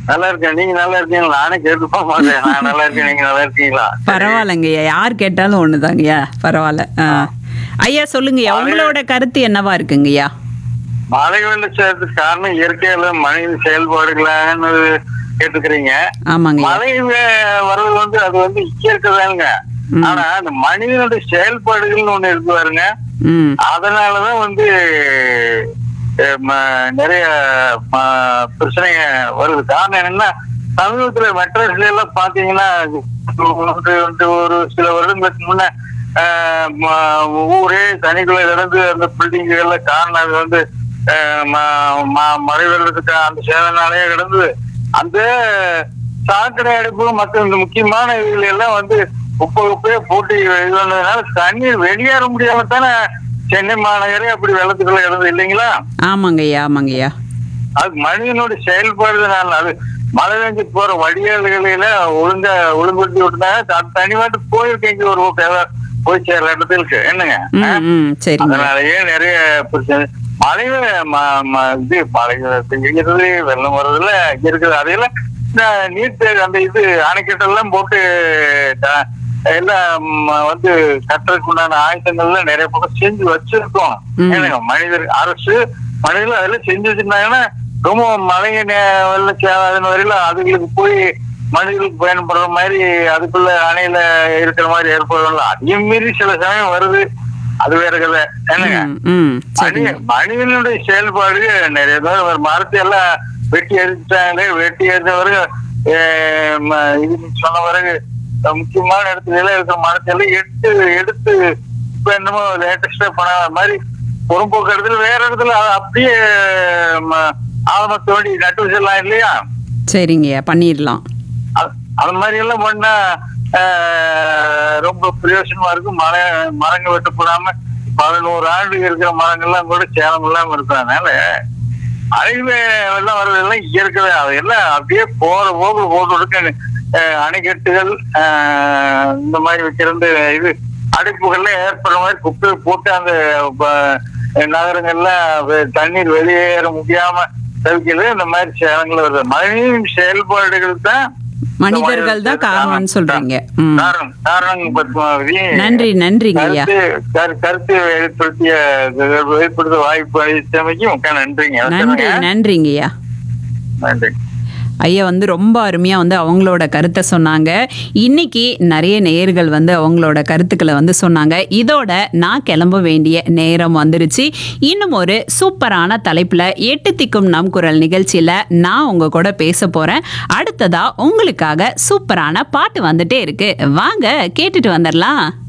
நல்லா இருக்கேன் நீங்க நல்லா இருக்கீங்களா நானே கேட்டு போக மாட்டேன் நான் நல்லா இருக்கேன் நீங்க நல்லா இருக்கீங்களா பரவாயில்லைங்கய்யா யார் கேட்டாலும் ஒண்ணுதாங்கய்யா பரவாயில்ல ஆ. ஐயா சொல்லுங்கய்யா உங்களோட கருத்து என்னவா இருக்குங்கய்யா மழை வெள்ளச்சத்துக்கு காரணம் இயற்கையில மனித செயல்பாடுகளான்னு கேட்டுக்கிறீங்க ஆமாங்கய்யா மழை வே- வர்றது வந்து அது வந்து இயற்கை தானுங்க ஆனா அந்த மனிதனுடைய செயல்பாடுகள்னு ஒண்ணு இருக்கு பாருங்க ம் அதனாலதான் வந்து அஹ், ம- நிறைய ம- பிரச்சனைங்க வருது காரணம் என்னன்னா சமீபத்துல மெட்ராஸ்ல எல்லாம் பாத்தீங்கன்னா வந்து வந்து ஒரு சில வருடங்களுக்கு முன்ன அஹ், ம- ஊரே தனிக்குள்ள இழந்து அந்த பில்டிங் எல்லாம் காரணம் அது வந்து அஹ், ம- ம- மழை வெள்ளத்துக்கு அந்த சேதனாலேயே கிடந்தது அந்த சாக்கடை அடைப்பு மற்ற இந்த முக்கியமான இதுல எல்லாம் வந்து உப்பு உப்பே போட்டு இது பண்ணதுனால தண்ணீர் வெளியேற முடியாம தானே சென்னை மாநகரே அப்படி வெள்ளத்துக்குள்ள இறந்தது இல்லைங்களா ஆமாங்கய்யா ஆமாங்கய்யா அது மனிதனுடைய செயல்பாடுனால அது மழை பெஞ்சு போற வடிகால்களில ஒழுங்கா ஒழுங்குபடுத்தி விட்டுனாங்க அது தனிவாட்டு போயிருக்கீங்க ஒரு ஏதாவது போய் சேர்ற இடத்துக்கு என்னங்க ம் ம் சரிங்க அதனாலயே நிறைய பிரச்சனை மழை ம- ம- இது மழை பெய்கிறது வெள்ளம் வர்றதுல இங்க இருக்குது அதையெல்லாம் இந்த நீர் தேக்க- அந்த இது அணைக்கட்டெல்லாம் போட்டு த- எல்லாம் ம- வந்து கட்டுறதுக்கு உண்டான ஆயுதங்கள்லாம் நிறைய பக்கம் செஞ்சு வச்சிருக்கோம் ம். ஏனுங்க மனிதர் அரசு மனிதர்கள் அதெல்லாம் செஞ்சு வச்சிருந்தாங்கன்னா ரொம்ப மழை நே- வெள்ளம் சேதாரம் வரையில அதுங்களுக்கு போய் மனிதர்களுக்கு பயன்படுற மாதிரி அதுக்குள்ள அணையில இருக்கிற மாதிரி ஏற்படும்ல அதையும் மீறி சில சமயம் வருது அது வேற கதை என்னங்க ம் ம் சரிங்க மனித- மனிதனுடைய செயல்பாடு நிறைய பேர் ஒரு மரத்தை எல்லாம் வெட்டி எரிஞ்சிட்டாங்களே வெட்டி எரிஞ்ச பிறகு அஹ், ம- இது நீங்க சொன்ன பிறகு அஹ், முக்கியமான இடத்துல எல்லாம் இருக்கிற மரத்தை எல்லாம் எடுத்து எடுத்து இப்ப என்னமோ லேட்டஸ்டா பண்ண மாதிரி புறம்போக்கு இடத்துல வேற இடத்துல அ- அப்படியே ம- ஆழமா தோண்டி நட்டு வச்சிடலாம் இல்லையா சரிங்கய்யா பண்ணிடலாம் அது- அது மாதிரி எல்லாம் பண்ணா ஆஹ், ரொம்ப பிரயோஜனமா இருக்கும் மர மரங்கள் வெட்டப்படாம பதினோரு ஆண்டு இருக்கிற மரங்கள்லாம் கூட சேதம் இல்லாம இருக்கும் அதனால அழிவு எல்லாம் வர்றதெல்லாம் இயற்கை தான். அதெல்லாம் அப்படியே போற போக்குல போட்டு கொடுக்க ஆஹ், அணைக்கட்டுகள் ஆஹ், இந்த மாதிரி வைக்கிறது இது அடைப்புகள்ல ஏற்படுற மாதிரி குப்பையை போட்டு அந்த ப- நகரங்கள்ல வெ- தண்ணீர் வெளியேற முடியாம தவிக்கிறது இந்த மாதிரி சேதங்கள் வருது மனிதனின் செயல்பாடுகள் தான் மனிதர்கள் தான் காரணம்னு சொல்றீங்க ம் காரணம் காரணம் பத்மாவதி நன்றி நன்றிங்கய்யா கருத்து கரு- கருத்து வெளிப்படுத்திய வெளிப்படுத்த வாய்ப்பு அளித்தமைக்கு மிக்க நன்றிங்க நன்றி நன்றிங்கய்யா நன்றி ஐயா வந்து ரொம்ப அருமையாக வந்து அவங்களோட கருத்தை சொன்னாங்க இன்னைக்கு நிறைய நேயர்கள் வந்து அவங்களோட கருத்துக்களை வந்து சொன்னாங்க இதோட நான் கிளம்ப வேண்டிய நேரம் வந்துருச்சு இன்னும் ஒரு சூப்பரான தலைப்பில் எட்டு திக்கும் நம் குரல் நிகழ்ச்சியில் நான் உங்க கூட பேச போகிறேன் அடுத்ததா உங்களுக்காக சூப்பரான பாட்டு வந்துட்டே இருக்கு வாங்க கேட்டுட்டு வந்துடலாம்